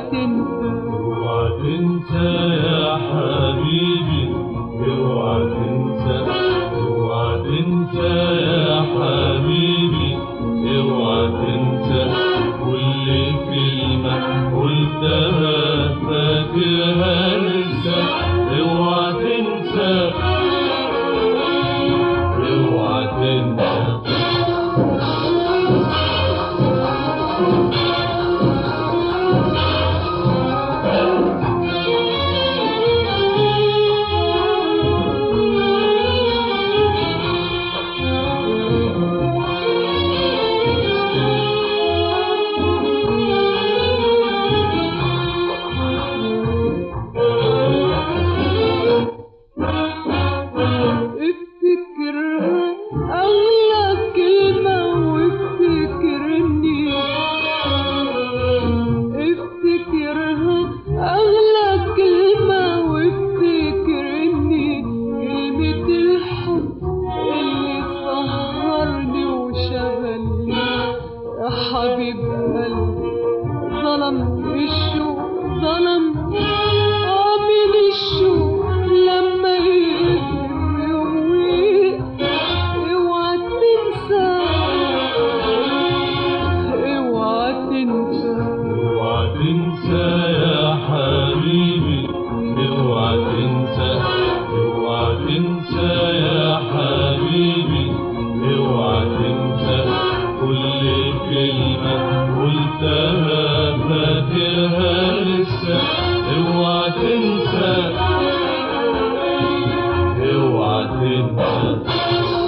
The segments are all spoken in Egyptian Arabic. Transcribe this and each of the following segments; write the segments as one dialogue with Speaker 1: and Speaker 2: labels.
Speaker 1: تنسى
Speaker 2: اوعى تنسى يا حبيبي اوعى تنسى اوعى تنسى يا حبيبي اوعى تنسى كل كلمة قلتها فاكرها لسه اوعى تنسى اوعى تنسى
Speaker 1: افتكرها أغلى كلمة وافتكرني افتكرها أغلى كلمة وافتكرني كلمة الحب اللي سهرني وشغلني يا حبيب قلبي ظلم الشوق ظلم عامل الشوق لما يقدم يوم ويقسى اوعى تنسى اوعى تنسى
Speaker 2: اوعى تنسى يا حبيبي اوعى تنسى اوعى تنسى يا حبيبي اوعى تنسى كل كلمة قلتها فاكرها لسه اوعى تنسى اوعى تنسى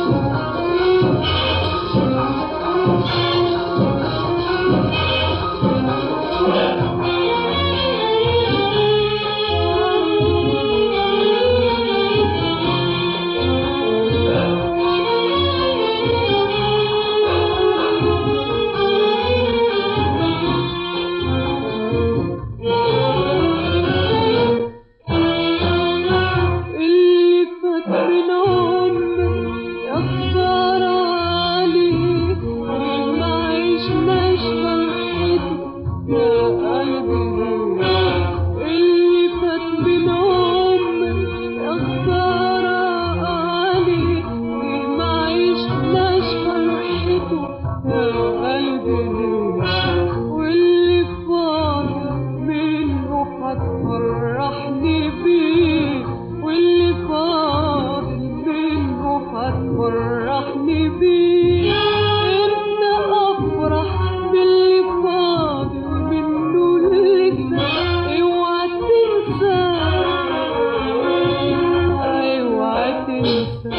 Speaker 1: اللي فات من عمرك يا خسارة عليك ما عشناش فرحته يا قلبي اللي فات من عمرك يا خسارة عليك ما عشناش فرحته يا قلبي واللي فاضل منه هتفرحني بيه واللي فاضل منه هتفرحني بيه امتى افرح باللي فاضل منه لسه اوعى تنسى اوعى تنسى